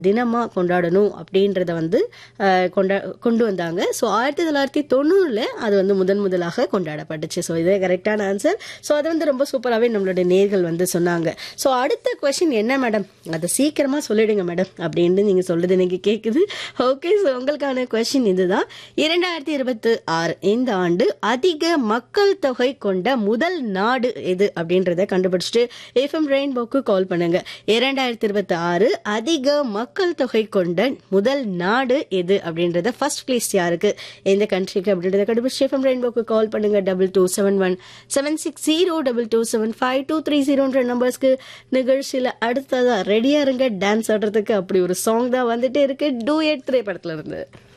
தினமாக கொண்டாடணும் அப்படின்றத வந்து அஹ், கொண்டா கொண்டு வந்தாங்க ஸோ ஆயிரத்தி தொள்ளாயிரத்தி தொண்ணூறில் அது வந்து முதன் முதலாக கொண்டாடப்பட்டுச்சு ஸோ இதே கரெக்டான ஆன்சர் ஸோ அதை வந்து ரொம்ப சூப்பராகவே நம்மளுடைய நேர்கள் வந்து சொன்னாங்க ஸோ அடுத்த கொஷின் என்ன மேடம் அதை சீக்கிரமாக சொல்லிடுங்க மேடம் அப்படின்னு நீங்கள் சொல்றது எனக்கு கேட்குது ஓகே ஸோ உங்களுக்கான கொஷின் இதுதான் இரண்டாயிரத்தி இருபத்தி ஆறு இந்த ஆண்டு அதிக மக்கள் தொகை கொண்ட முதல் நாடு எது அப்படின்றத கண்டுபிடிச்சிட்டு எஃப்எம் ரெயின்போக்கு கால் பண்ணுங்க இரண்டாயிரத்தி இருபத்தி ஆறு அதிக மக்கள் தொகை கொண்ட முதல் நாடு எது அப்படின்றத ஃபர்ஸ்ட் பிளேஸ் யாருக்கு எந்த கண்ட்ரிக்கு அப்படின்றத கண்டுபிடிச்சு எஃப்எம் ரெயின்போக்கு கால் பண்ணுங்க double two seven one seven six zero double two seven five two three ஜீரோன்ற நம்பர்ஸ்க்கு நிகழ்ச்சியில் அடுத்ததா ரெடியா இருங்க டான்ஸ் ஆடுறதுக்கு அப்படி ஒரு சாங் தான் வந்துட்டே இருக்கு டூ எட் திரைப்படத்துல இருந்து